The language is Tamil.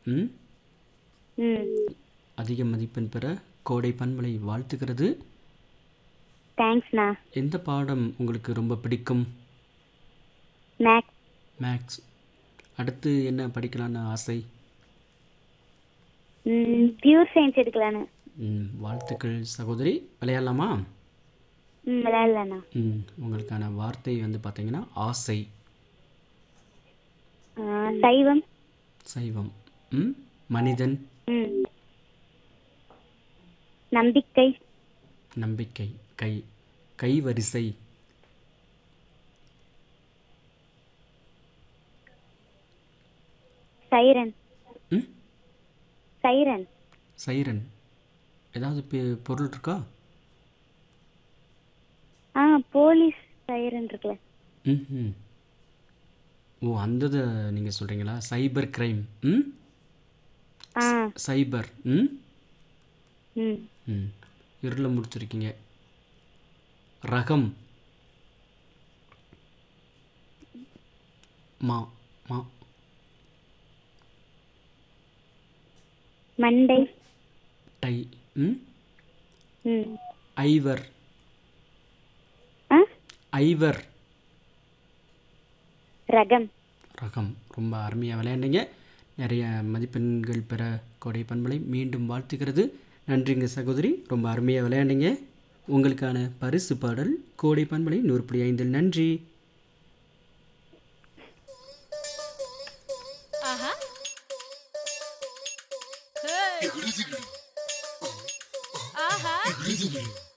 ம் ம் அதிக மதிப்பெண் பெற கோடை பண்பலை வாழ்த்துக்கிறது தேங்க்ஸ்ண்ணா எந்த பாடம் உங்களுக்கு ரொம்ப பிடிக்கும் மேக்ஸ் மேக்ஸ் அடுத்து என்ன படிக்கலான்னு ஆசை ம் பியூர் சயின்ஸ் எடுக்கலான்னு ம், வாழ்த்துக்கள் சகோதரி விளையாடலாமா ம் விளையாடலண்ணா ம், உங்களுக்கான வார்த்தை வந்து பார்த்தீங்கன்னா ஆசை ஆ, சைவம் சைவம் ம் மனிதன் ம் நம்பிக்கை நம்பிக்கை கை கைவரிசை சைரன் ம் சைரன் சைரன் ஏதாவது பெ- பொருள் இருக்கா ஆ போலீஸ் சைரன் இருக்குல்ல ம் ம் ஓ அந்த இதை நீங்கள் சொல்கிறீங்களா சைபர் கிரைம் ம் ஆ சைபர் ம் ம் ம் இருளில் முடிச்சிருக்கீங்க ரகம் மா மா மண்டை டை ம் ம் ஐவர் ஆ ஐவர் ரகம் ரகம் ரொம்ப அருமையாக விளையாண்டீங்க நிறைய மதிப்பெண்கள் பெற கொடை பண்பலை மீண்டும் வாழ்த்துக்கிறது நன்றிங்க சகோதரி ரொம்ப அருமையாக விளையாண்டீங்க உங்களுக்கான பரிசு பாடல் கோடை பண்பலை நூறு புள்ளி ஐந்தில் நன்றி ஆஹா ஹே ஆஹா